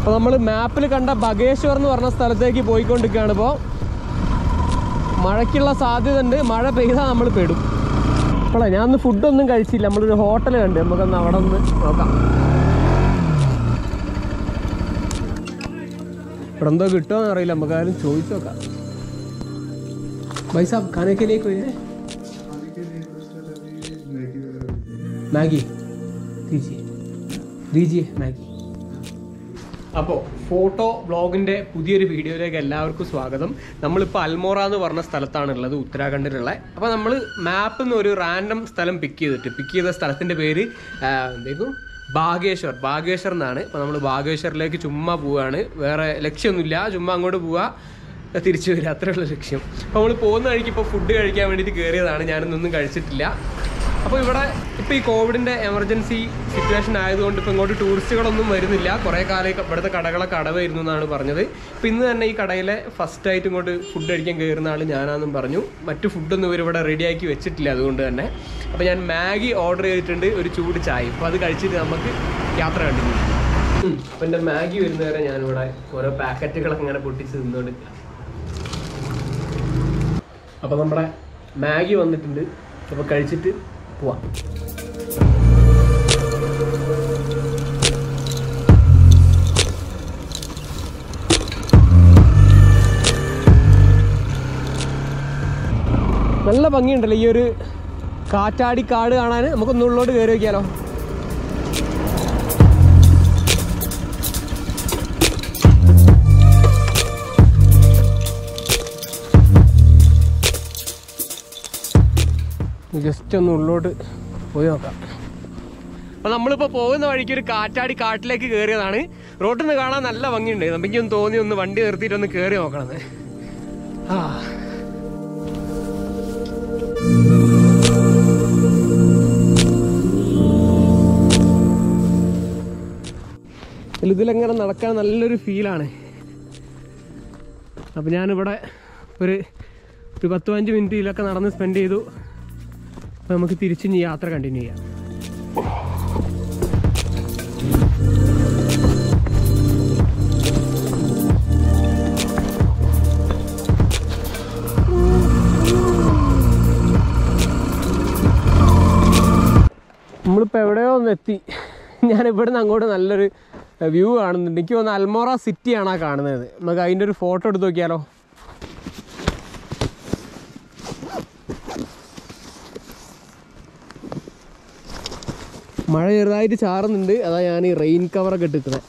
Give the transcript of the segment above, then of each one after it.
അപ്പോൾ നമ്മൾ മാപ്പിൽ കണ്ട ബഗേശ്വർ എന്ന് പറഞ്ഞ സ്ഥലത്തേക്ക് പോയിക്കൊണ്ടിരിക്കുകയാണ് ഇപ്പോൾ മഴയ്ക്കുള്ള സാധ്യത ഉണ്ട് മഴ പെയ്താൽ നമ്മൾ പെടും അപ്പോളെ ഞാൻ ഒന്ന് ഫുഡൊന്നും കഴിച്ചില്ല നമ്മളൊരു ഹോട്ടൽ കണ്ട് നമുക്കൊന്ന് അവിടെ ഒന്ന് നോക്കാം ഇവിടെ എന്തോ കിട്ടുമോന്ന് അറിയില്ല നമുക്ക് ആരും ചോദിച്ചു നോക്കാം भाई साहब खाने के लिए कोई है मैगी दीजिए दीजिए मैगी അപ്പോൾ ഫോട്ടോ വ്ളോഗിൻ്റെ പുതിയൊരു വീഡിയോയിലേക്ക് എല്ലാവർക്കും സ്വാഗതം നമ്മളിപ്പോൾ അൽമോറ എന്ന് പറഞ്ഞ സ്ഥലത്താണ് ഉള്ളത് ഉത്തരാഖണ്ഡിലുള്ള അപ്പോൾ നമ്മൾ മാപ്പിൽ നിന്ന് ഒരു റാൻഡം സ്ഥലം പിക്ക് ചെയ്തിട്ട് പിക്ക് ചെയ്ത സ്ഥലത്തിൻ്റെ പേര് ആ, എന്തായിരുന്നു ബാഗേശ്വർ ബാഗേശ്വർ എന്നാണ് അപ്പോൾ നമ്മൾ ബാഗേശ്വറിലേക്ക് ചുമ്മാ പോവുകയാണ് വേറെ ലക്ഷ്യമൊന്നുമില്ല ചുമ്മാ അങ്ങോട്ട് പോവുക തിരിച്ചു വരിക അത്രയുള്ള ലക്ഷ്യം അപ്പോൾ നമ്മൾ പോകുന്ന വഴിക്ക് ഇപ്പോൾ ഫുഡ് കഴിക്കാൻ വേണ്ടിയിട്ട് കയറിയതാണ് ഞാനിന്നൊന്നും കഴിച്ചിട്ടില്ല അപ്പോൾ ഇവിടെ ഇപ്പോൾ ഈ കോവിഡിൻ്റെ എമർജൻസി സിറ്റുവേഷൻ ആയതുകൊണ്ട് ഇപ്പോൾ ഇങ്ങോട്ട് ടൂറിസ്റ്റുകളൊന്നും വരുന്നില്ല കുറേ കാലം ഇവിടുത്തെ കടകളൊക്കെ അടവായിരുന്നു എന്നാണ് പറഞ്ഞത് ഇപ്പോൾ ഇന്ന് തന്നെ ഈ കടയിലെ ഫസ്റ്റ് ആയിട്ട് ഇങ്ങോട്ട് ഫുഡ് കഴിക്കാൻ കയറുന്ന ആൾ ഞാനാണെന്നും പറഞ്ഞു മറ്റു ഫുഡൊന്നും ഇവർ ഇവിടെ റെഡിയാക്കി വെച്ചിട്ടില്ല അതുകൊണ്ട് തന്നെ അപ്പോൾ ഞാൻ മാഗി ഓർഡർ ചെയ്തിട്ടുണ്ട് ഒരു ചൂട് ചായ അപ്പോൾ അത് കഴിച്ചിട്ട് നമുക്ക് യാത്ര കണ്ടിന്യൂ ചെയ്യാം അപ്പം എൻ്റെ മാഗി വരുന്നവരെ ഞാനിവിടെ ഓരോ പാക്കറ്റുകളൊക്കെ ഇങ്ങനെ പൊട്ടിച്ച് തിന്നുകൊണ്ട് അപ്പോൾ നമ്മുടെ മാഗി വന്നിട്ടുണ്ട് അപ്പോൾ കഴിച്ചിട്ട് പോവാം നല്ല ഭംഗിയുണ്ടല്ലോ ഈ ഒരു കാറ്റാടി കാട് കാണാൻ നമുക്കൊന്ന് ഉള്ളോട്ട് കയറി വയ്ക്കാലോ ജസ്റ്റ് ഒന്ന് ഉള്ളോട്ട് പോയി നോക്കാം അപ്പൊ നമ്മളിപ്പോ പോകുന്ന വഴിക്ക് ഒരു കാറ്റാടി കാട്ടിലേക്ക് കയറിയതാണ് റോട്ടിൽ നിന്ന് കാണാൻ നല്ല ഭംഗിയുണ്ട് നമുക്കൊന്ന് തോന്നി ഒന്ന് വണ്ടി നിർത്തിയിട്ട് ഒന്ന് കയറി നോക്കണമെന്ന് ആ ഇതിലെങ്ങനെ നടക്കാൻ നല്ലൊരു ഫീലാണ് അപ്പം ഞാനിവിടെ ഒരു ഒരു പത്ത് പതിനഞ്ച് മിനിറ്റ് ഇതിലൊക്കെ നടന്ന് സ്പെൻഡ് ചെയ്തു അപ്പോൾ നമുക്ക് തിരിച്ച് ഇനി യാത്ര കണ്ടിന്യൂ ചെയ്യാം നമ്മളിപ്പോൾ എവിടെയോ ഒന്ന് എത്തി ഞാൻ ഇവിടുന്ന് അങ്ങോട്ട് നല്ലൊരു വ്യൂ കാണുന്നുണ്ട് എനിക്ക് തോന്നുന്നു അൽമോറ സിറ്റിയാണ് ആ കാണുന്നത് നമുക്ക് അതിൻ്റെ ഒരു ഫോട്ടോ എടുത്ത് നോക്കിയാലോ മഴ ചെറുതായിട്ട് ചാറുന്നുണ്ട് അതാ ഞാൻ ഈ റെയിൻ കവറൊക്കെ ഇട്ടിരിക്കുന്നത്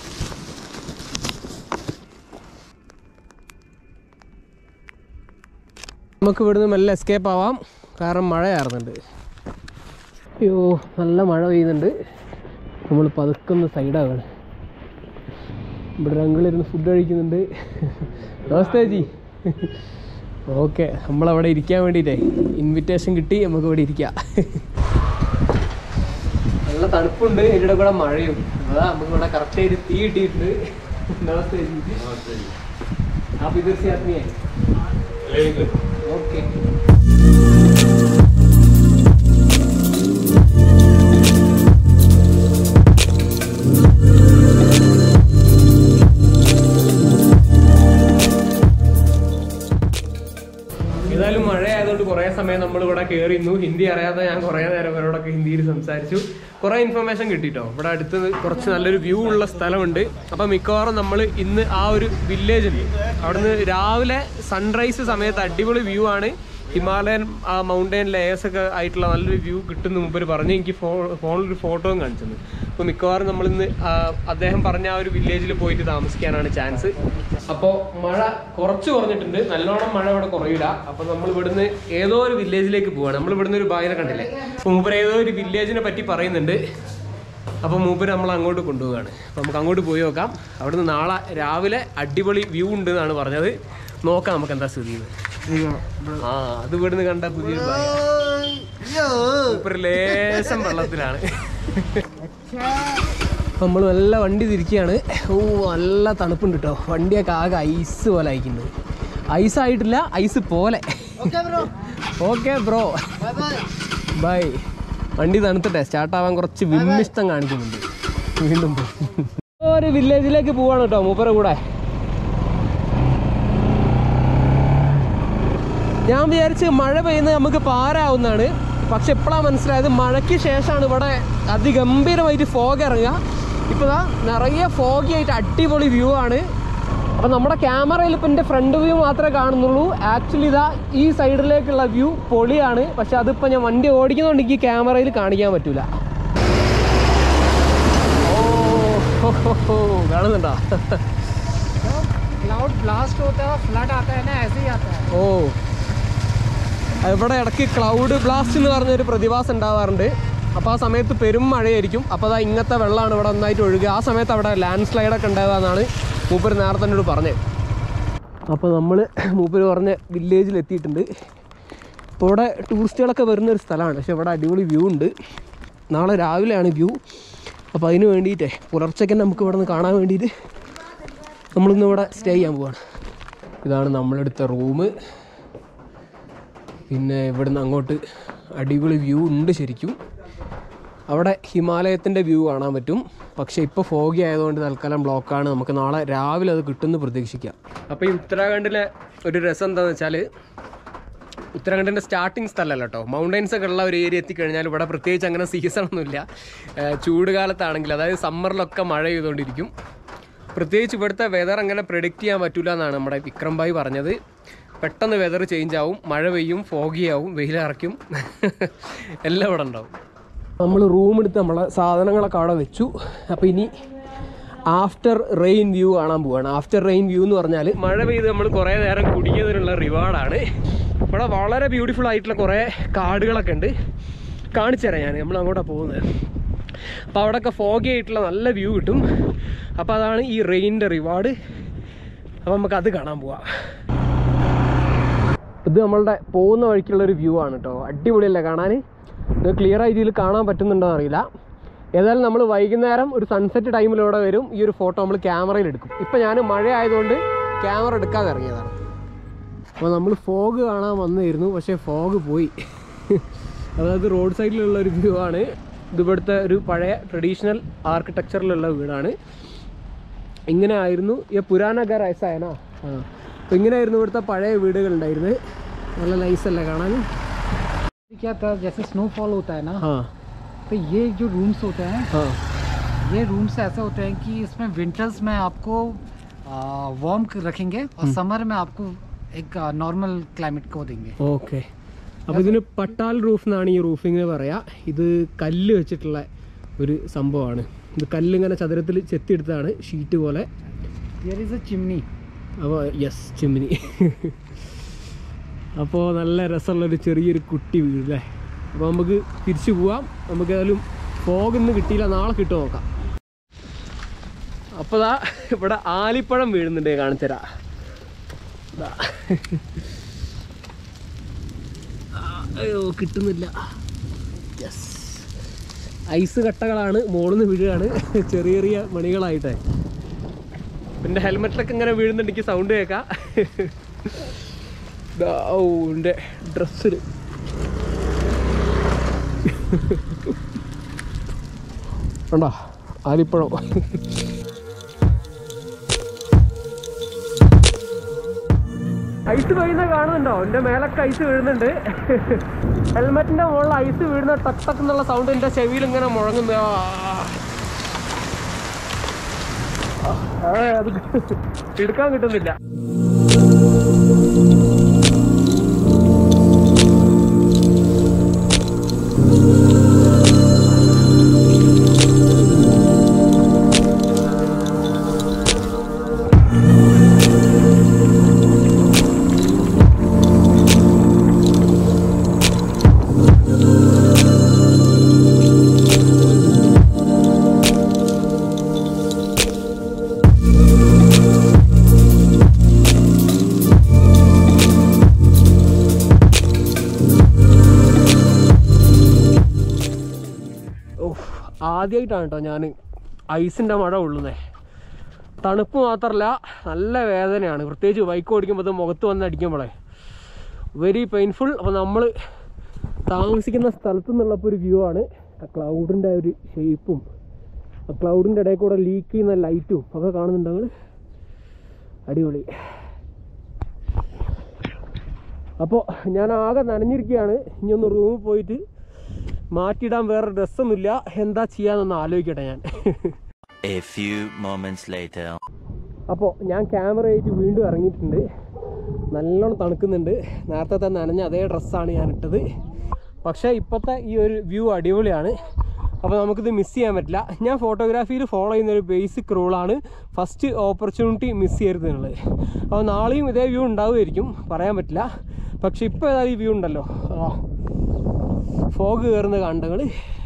നമുക്ക് ഇവിടുന്ന് മെല്ലെ എസ്കേപ്പ് ആവാം കാരണം മഴ ചാറുന്നുണ്ട് അയ്യോ നല്ല മഴ പെയ്യുന്നുണ്ട് നമ്മൾ പതുക്കുന്ന സൈഡാവാണ് ഇവിടെ ഞങ്ങളിരുന്ന് ഫുഡ് കഴിക്കുന്നുണ്ട് നമസ്തേ ജി ഓക്കെ നമ്മളവിടെ ഇരിക്കാൻ വേണ്ടിയിട്ടേ ഇൻവിറ്റേഷൻ കിട്ടി നമുക്ക് ഇവിടെ ഇരിക്കാം നല്ല തണുപ്പുണ്ട് ഇതിൻ്റെ കൂടെ മഴയും അതാ നമുക്ക് ഇവിടെ കറക്റ്റ് ആയിട്ട് തീ കിട്ടിയിട്ടുണ്ട് നമസ്തേ ജി आप इधर से आदमी है ओके ഏതായാലും മഴ ആയതുകൊണ്ട് കുറേ സമയം നമ്മൾ ഇവിടെ കയറിയിരുന്നു ഹിന്ദി അറിയാതെ ഞാൻ കുറേ നേരം ഇവരോടൊക്കെ ഹിന്ദിയിൽ സംസാരിച്ചു കുറേ ഇൻഫർമേഷൻ കിട്ടിട്ടോ ഇവിടെ അടുത്ത് കുറച്ച് നല്ലൊരു വ്യൂ ഉള്ള സ്ഥലമുണ്ട് അപ്പം മിക്കവാറും നമ്മൾ ഇന്ന് ആ ഒരു വില്ലേജ് ഉണ്ട് അവിടുന്ന് രാവിലെ സൺറൈസ് സമയത്ത് അടിപൊളി വ്യൂ ആണ് ഹിമാലയൻ ആ മൗണ്ടൈൻ ലേയേഴ്സ് ഒക്കെ ആയിട്ടുള്ള നല്ലൊരു വ്യൂ കിട്ടുന്ന മുമ്പ് പറഞ്ഞു എനിക്ക് ഫോ ഫോണിലൊരു ഫോട്ടോയും കാണിച്ചത് അപ്പോൾ മിക്കവാറും നമ്മൾ ഇന്ന് അദ്ദേഹം പറഞ്ഞ ആ ഒരു വില്ലേജിൽ പോയിട്ട് താമസിക്കാനാണ് ചാൻസ് അപ്പോൾ മഴ കുറച്ച് കുറഞ്ഞിട്ടുണ്ട് നല്ലോണം മഴ ഇവിടെ കുറയില്ല അപ്പോൾ നമ്മൾ ഇവിടുന്ന് ഏതോ ഒരു വില്ലേജിലേക്ക് പോവാണ് നമ്മൾ ഇവിടുന്ന് ഒരു ബായിനെ കണ്ടില്ലേ അപ്പോൾ മൂപ്പർ ഏതോ ഒരു വില്ലേജിനെ പറ്റി പറയുന്നുണ്ട് അപ്പോൾ മൂപ്പര് നമ്മൾ അങ്ങോട്ട് കൊണ്ടുപോവുകയാണ് അപ്പോൾ നമുക്ക് അങ്ങോട്ട് പോയി നോക്കാം അവിടുന്ന് നാളെ രാവിലെ അടിപൊളി വ്യൂ ഉണ്ട് എന്നാണ് പറഞ്ഞത് നോക്കാം നമുക്ക് എന്താ സ്ഥിതി എന്ന്. ആ അത് ഇവിടുന്ന് കണ്ട പുതിയൊരു ബായ് മൂപ്പര് ലേശം വെള്ളത്തിലാണ് നമ്മൾ നല്ല വണ്ടി തിരിക്കുകയാണ് ഓ നല്ല തണുപ്പുണ്ട് കേട്ടോ വണ്ടിയൊക്കെ ആകെ ഐസ് പോലെ അയക്കുന്നത് ഐസ് ആയിട്ടില്ല ഐസ് പോലെ ഓക്കെ ബ്രോ ബൈ വണ്ടി തണുത്തട്ടെ സ്റ്റാർട്ടാവാൻ കുറച്ച് വിമ്മിഷ്ടം കാണിക്കുന്നുണ്ട് വീണ്ടും പോയി ഒരു വില്ലേജിലേക്ക് പോവാണ് കേട്ടോ മൂപ്പര കൂടെ ഞാൻ വിചാരിച്ച് മഴ പെയ്യുന്നത് നമുക്ക് പാരാവുന്നതാണ് പക്ഷെ ഇപ്പോഴാണ് മനസ്സിലായത് മഴയ്ക്ക് ശേഷമാണ് ഇവിടെ അതിഗംഭീരമായിട്ട് ഫോഗ് ഇറങ്ങുക ഇപ്പോൾ ഇതാ നിറയെ ഫോഗി ആയിട്ട് അടിപൊളി വ്യൂ ആണ് അപ്പോൾ നമ്മുടെ ക്യാമറയിൽ ഇപ്പം എൻ്റെ ഫ്രണ്ട് വ്യൂ മാത്രമേ കാണുന്നുള്ളൂ ആക്ച്വലി ഇതാ ഈ സൈഡിലേക്കുള്ള വ്യൂ പൊളിയാണ് പക്ഷെ അതിപ്പോൾ ഞാൻ വണ്ടി ഓടിക്കുന്നതുകൊണ്ട് എനിക്ക് ക്യാമറയിൽ കാണിക്കാൻ പറ്റൂല ഓ ഹോ, ഹോ, ഹോ, കാണുന്നുണ്ടോ क्लाउड ब्लास्ट होता है फ्लड आता है ना ऐसे ही आता है ഓ ഇവിടെ ഇടയ്ക്ക് ക്ലൗഡ് ബ്ലാസ്റ്റ് എന്ന് പറഞ്ഞൊരു പ്രതിഭാസം ഉണ്ടാവാറുണ്ട് അപ്പോൾ ആ സമയത്ത് പെരും മഴയായിരിക്കും അപ്പോൾ അതാ ഇങ്ങനത്തെ വെള്ളമാണ് ഇവിടെ നന്നായിട്ട് ഒഴുകുക ആ സമയത്ത് അവിടെ ലാൻഡ് സ്ലൈഡൊക്കെ ഉണ്ടായതെന്നാണ് മൂപ്പര് നേരത്തെ എന്നോട് പറഞ്ഞത് അപ്പോൾ നമ്മൾ മൂപ്പര് പറഞ്ഞ വില്ലേജിൽ എത്തിയിട്ടുണ്ട് ഇപ്പോൾ ഇവിടെ ടൂറിസ്റ്റുകളൊക്കെ വരുന്ന ഒരു സ്ഥലമാണ് പക്ഷേ ഇവിടെ അടിപൊളി വ്യൂ ഉണ്ട് നാളെ രാവിലെയാണ് വ്യൂ അപ്പോൾ അതിന് വേണ്ടിയിട്ടേ പുലർച്ചയ്ക്ക് നമുക്ക് ഇവിടെ നിന്ന് കാണാൻ വേണ്ടിയിട്ട് നമ്മളിന്ന് ഇവിടെ സ്റ്റേ ചെയ്യാൻ പോവാണ് ഇതാണ് നമ്മളെടുത്ത റൂം പിന്നെ ഇവിടുന്ന് അങ്ങോട്ട് അടിപൊളി വ്യൂ ഉണ്ട് ശരിക്കും അവിടെ ഹിമാലയത്തിൻ്റെ വ്യൂ കാണാൻ പറ്റും പക്ഷേ ഇപ്പോൾ ഫോഗി ആയതുകൊണ്ട് തൽക്കാലം ബ്ലോക്കാണ് നമുക്ക് നാളെ രാവിലെ അത് കിട്ടുമെന്ന് പ്രതീക്ഷിക്കാം അപ്പോൾ ഈ ഉത്തരാഖണ്ഡിലെ ഒരു രസം എന്താണെന്ന് വെച്ചാൽ ഉത്തരാഖണ്ഡിൻ്റെ സ്റ്റാർട്ടിങ് സ്ഥലമല്ല കേട്ടോ മൗണ്ടൻസ് ഒക്കെ ഉള്ള ഒരു ഏരിയ എത്തിക്കഴിഞ്ഞാൽ ഇവിടെ പ്രത്യേകിച്ച് അങ്ങനെ സീസൺ ഒന്നുമില്ല ഏഹ് ചൂട് കാലത്താണെങ്കിൽ അതായത് സമ്മറിലൊക്കെ മഴ ചെയ്തുകൊണ്ടിരിക്കും പ്രത്യേകിച്ച് ഇവിടുത്തെ വെതർ അങ്ങനെ പ്രിഡിക്റ്റ് ചെയ്യാൻ പറ്റില്ല എന്നാണ് നമ്മുടെ വിക്രം ഭായി പറഞ്ഞത് പെട്ടെന്ന് വെതർ ചേഞ്ച് ആവും മഴ പെയ്യും ഫോഗി ആവും വെയിലിറക്കും എല്ലാം ഇവിടെ ഉണ്ടാവും നമ്മൾ റൂം എടുത്ത് നമ്മളെ സാധനങ്ങളൊക്കെ അവിടെ വെച്ചു അപ്പോൾ ഇനി ആഫ്റ്റർ റെയിൻ വ്യൂ കാണാൻ പോവാണ് ആഫ്റ്റർ റെയിൻ വ്യൂ എന്ന് പറഞ്ഞാൽ മഴ പെയ്ത് നമ്മൾ കുറേ നേരം കുടിക്കുന്നതിനുള്ള റിവാർഡാണ് ഇവിടെ വളരെ ബ്യൂട്ടിഫുൾ ആയിട്ടുള്ള കുറേ കാടുകളൊക്കെ ഉണ്ട് കാണിച്ചു തരാം ഞാൻ നമ്മൾ അങ്ങോട്ടാണ് പോകുന്നത് അപ്പോൾ അവിടെയൊക്കെ ഫോഗി ആയിട്ടുള്ള നല്ല വ്യൂ കിട്ടും അപ്പോൾ അതാണ് ഈ റെയിനിൻ്റെ റിവാർഡ് അപ്പോൾ നമുക്ക് അത് കാണാൻ പോവാം ഇത് നമ്മളുടെ പോകുന്ന വഴിക്കുള്ള ഒരു വ്യൂ ആണ് കേട്ടോ അടിപൊളിയല്ലേ കാണാൻ ഇത് ക്ലിയർ ആയി ഇതിൽ കാണാൻ പറ്റുന്നുണ്ടോ അറിയില്ല ഏതായാലും നമ്മൾ വൈകുന്നേരം ഒരു സൺസെറ്റ് ടൈമിലൂടെ വരും ഈ ഒരു ഫോട്ടോ നമ്മൾ ക്യാമറയിൽ എടുക്കും ഇപ്പം ഞാൻ മഴ ആയതുകൊണ്ട് ക്യാമറ എടുക്കാതെ ഇറങ്ങിയതാണ് അപ്പോൾ നമ്മൾ ഫോഗ് കാണാൻ വന്നായിരുന്നു പക്ഷേ ഫോഗ് പോയി അതായത് റോഡ് സൈഡിലുള്ള ഒരു വ്യൂ ആണ് ഇത് ഇവിടുത്തെ ഒരു പഴയ ട്രഡീഷണൽ ആർക്കിടെക്ചറിലുള്ള വീടാണ് ഇങ്ങനെ ആയിരുന്നു ഈ പുരാന ഘർ ഐസായനാ ആ അപ്പോൾ ഇങ്ങനെയായിരുന്നു ഇവിടുത്തെ പഴയ വീടുകൾ ഉണ്ടായിരുന്നത് നല്ല നൈസല്ലേ കാണാൻ क्या था जैसे स्नोफॉल होता है ना ആ तो ये जो रूम्स होते हैं ആ ये रूम्स ऐसे होते हैं कि इसमें विंटर्स में आपको वार्म रखेंगे और समर में आपको एक नॉर्मल क्लाइमेट को देंगे ഓക്കെ അപ്പോൾ ഇതിന് പട്ടാൽ റൂഫ് എന്നാണ് ഈ റൂഫിങ് പറയാ ഇത് കല്ല് വെച്ചിട്ടുള്ള ഒരു സംഭവമാണ് ഇത് കല്ല് ഇങ്ങനെ ചതുരത്തിൽ ചെത്തിയെടുത്താണ് ഷീറ്റ് പോലെ हियर इज अ चिमनी അപ്പോൾ യെസ് ചിമ്മിനി അപ്പോൾ നല്ല രസമുള്ളൊരു ചെറിയൊരു കുട്ടി വീട് അല്ലേ അപ്പോൾ നമുക്ക് തിരിച്ചു പോവാം നമുക്ക് ഏതായാലും ഫോഗ് ഇന്ന് കിട്ടിയില്ല നാളെ കിട്ടും നോക്കാം അപ്പോൾ ദാ ഇവിടെ ആലിപ്പഴം വീഴുന്നുണ്ട് കാണിച്ചുതരാം ദാ. ആ, അയ്യോ കിട്ടുന്നില്ല യെസ് ഐസ് കട്ടകളാണ് മുകളിൽ നിന്ന് വീഴുകയാണ് ചെറിയ ചെറിയ മണികളായിട്ടേ പിന്നെ ഹെൽമെറ്റിലൊക്കെ ഇങ്ങനെ വീഴുന്നുണ്ട് എനിക്ക് സൗണ്ട് കേൾക്കാം ദാ, ഓ എൻ്റെ ഡ്രസ്സിൽ കണ്ടോ ആലിപ്പഴം ഐസ് വീഴുന്ന കാണുന്നുണ്ടോ എൻ്റെ മേലൊക്കെ ഐസ് വീഴുന്നുണ്ട് ഹെൽമെറ്റിന്റെ മുകളിൽ ഐസ് വീഴുന്ന ടക്ക് ടക്ക് എന്നുള്ള സൗണ്ട് എൻ്റെ ചെവിയിൽ ഇങ്ങനെ മുഴങ്ങുന്നു ആ. ആ, അത് എടുക്കാൻ കിട്ടുന്നില്ല ഓഹ് ആദ്യമായിട്ടാണ് കേട്ടോ ഞാൻ ഐസിൻ്റെ മഴ ഉള്ളുന്നേ തണുപ്പ് മാത്രമല്ല നല്ല വേദനയാണ് പ്രത്യേകിച്ച് ബൈക്ക് ഓടിക്കുമ്പോൾ ഇത് മുഖത്ത് വന്ന് അടിക്കുമ്പോഴേ വെരി പെയിൻഫുൾ അപ്പോൾ നമ്മൾ താമസിക്കുന്ന സ്ഥലത്തു നിന്നുള്ളപ്പോൾ ഒരു വ്യൂ ആണ് ആ ക്ലൗഡിൻ്റെ ഒരു ഷേപ്പും ക്ലൗഡിൻ്റെ ഇടയിൽ കൂടെ ലീക്ക് ചെയ്യുന്ന ലൈറ്റും ഒക്കെ കാണുന്നുണ്ട് നിങ്ങൾ അടിപൊളി അപ്പോൾ ഞാൻ ആകെ നനഞ്ഞിരിക്കുകയാണ് ഇനി ഒന്ന് റൂമിൽ പോയിട്ട് മാറ്റിയിടാൻ വേറെ ഡ്രസ്സൊന്നുമില്ല എന്താ ചെയ്യാന്നൊന്ന് ആലോചിക്കട്ടെ ഞാൻ A few moments later. അപ്പോൾ ഞാൻ ക്യാമറ ആയിട്ട് വീണ്ടും ഇറങ്ങിയിട്ടുണ്ട് നല്ലോണം തണുക്കുന്നുണ്ട് നേരത്തെ നനഞ്ഞ അതേ ഡ്രസ്സാണ് ഞാൻ ഇട്ടത് പക്ഷേ ഇപ്പോഴത്തെ ഈ ഒരു വ്യൂ അടിപൊളിയാണ് അപ്പോൾ നമുക്കിത് മിസ് ചെയ്യാൻ പറ്റില്ല ഞാൻ ഫോട്ടോഗ്രാഫിയിൽ ഫോളോ ചെയ്യുന്ന ഒരു ബേസിക് റൂളാണ് ഫസ്റ്റ് ഓപ്പർച്യൂണിറ്റി മിസ് ചെയ്യരുത് എന്നുള്ളത് അപ്പോൾ നാളെയും ഇതേ വ്യൂ ഉണ്ടാവുമായിരിക്കും പറയാൻ പറ്റില്ല പക്ഷെ ഇപ്പോൾ ഏതായാലും ഈ വ്യൂ ഉണ്ടല്ലോ ആ ഫോഗ് കയറുന്ന കണ്ടങ്ങൾ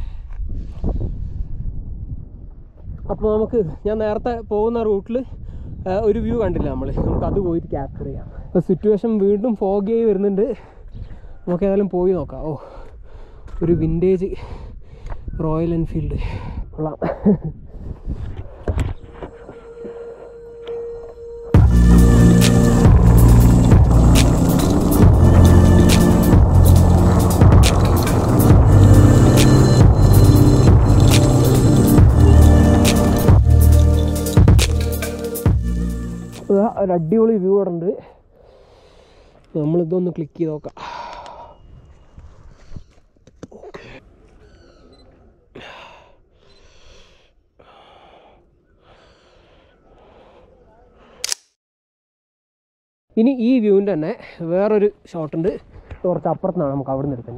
അപ്പോൾ നമുക്ക് ഞാൻ നേരത്തെ പോകുന്ന റൂട്ടിൽ ഒരു വ്യൂ കണ്ടില്ല നമ്മൾ നമുക്ക് അത് പോയിട്ട് ക്യാപ്ചർ ചെയ്യാം അപ്പോൾ സിറ്റുവേഷൻ വീണ്ടും ഫോഗ് ആയി വരുന്നുണ്ട് നമുക്ക് ഏതായാലും പോയി നോക്കാം ഓ ഒരു വിൻറ്റേജ് റോയൽ എൻഫീൽഡ് കൊള്ളാം ഇതാ ഒരു അടിപൊളി വ്യൂ അവിടെ ഉണ്ട് നമ്മളിതൊന്ന് ക്ലിക്ക് ചെയ്ത് നോക്കാം ഇനി ഈ വ്യൂവിൻ്റെ തന്നെ വേറൊരു ഷോട്ട് ഉണ്ട് കുറച്ച് അപ്പുറത്തുനിന്നാണ് നമുക്ക് അവിടെ നിന്ന് എടുക്കാൻ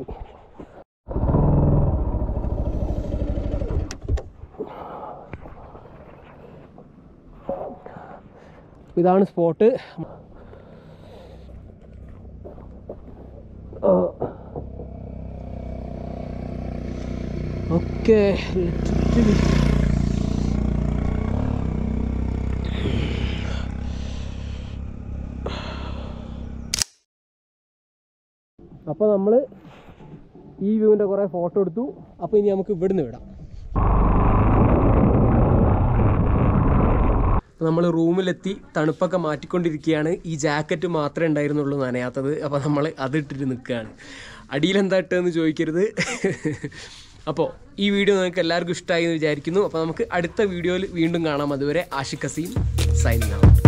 ഇതാണ് സ്പോട്ട് ഓക്കെ അപ്പോൾ നമ്മൾ ഈ വ്യൂവിൻ്റെ കുറേ ഫോട്ടോ എടുത്തു അപ്പോൾ ഇനി നമുക്ക് ഇവിടുന്ന് വിടാം നമ്മൾ റൂമിലെത്തി തണുപ്പൊക്കെ മാറ്റിക്കൊണ്ടിരിക്കുകയാണ് ഈ ജാക്കറ്റ് മാത്രമേ ഉണ്ടായിരുന്നുള്ളൂ നനയാത്തത് അപ്പോൾ നമ്മൾ അതിട്ടിട്ട് നിൽക്കുകയാണ് അടിയിൽ എന്താ ഇട്ടതെന്ന് ചോദിക്കരുത് അപ്പോൾ ഈ വീഡിയോ നിങ്ങൾക്ക് എല്ലാവർക്കും ഇഷ്ടമായി എന്ന് വിചാരിക്കുന്നു അപ്പോൾ നമുക്ക് അടുത്ത വീഡിയോയിൽ വീണ്ടും കാണാം അതുവരെ ആഷിഖ് ഹസീം സൈനിങ് ഔട്ട്